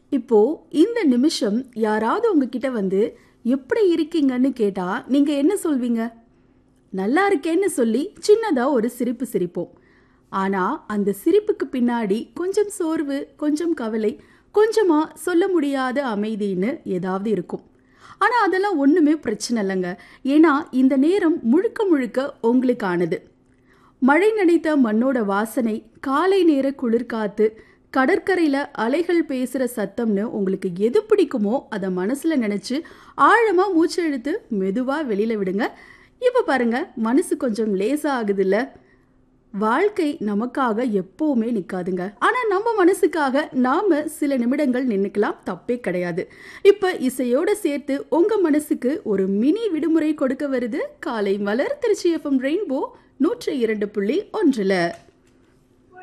இப்போ இந்த நிமிஷம் யாராவது உங்ககிட்ட வந்து எப்படி இருக்கீங்கன்னு கேட்டா நீங்க என்ன சொல்வீங்க நல்லா இருக்கேன்னு சொல்லி சின்னதா ஒரு சிரிப்பு சிரிப்போம் ஆனா அந்த சிரிப்புக்கு பின்னாடி கொஞ்சம் சோர்வு கொஞ்சம் கவலை கொஞ்சமா சொல்ல முடியாத அமைதின்னு ஏதாவது இருக்கும் ஆனா அதெல்லாம் ஒண்ணுமே பிரச்சனை இல்லைங்க ஏன்னா இந்த நேரம் முழுக்க முழுக்க உங்களுக்கானது மழை நனைத்த மண்ணோட வாசனை காலை நேர குளிர்காத்து கடற்கரையில அலைகள் பேசுற சத்தம்னு உங்களுக்கு எது பிடிக்குமோ அதை மனசுல நினைச்சு ஆழமா மூச்சு இழுத்து மெதுவா வெளியில விடுங்க இப்ப பாருங்க மனசு கொஞ்சம் லேசா ஆகுதுல்ல வாழ்க்கை நமக்காக எப்பவுமே நிக்காதுங்க ஆனா நம்ம மனசுக்காக நாம சில நிமிடங்கள் நின்னுக்கலாம் தப்பே கிடையாது இப்ப இசையோட சேர்த்து உங்க மனசுக்கு ஒரு மினி விடுமுறை கொடுக்க வருது காலை மலர் திருச்சி எஃப்எம் ரெயின்போ நூற்றி இரண்டு புள்ளி ஒன்றுல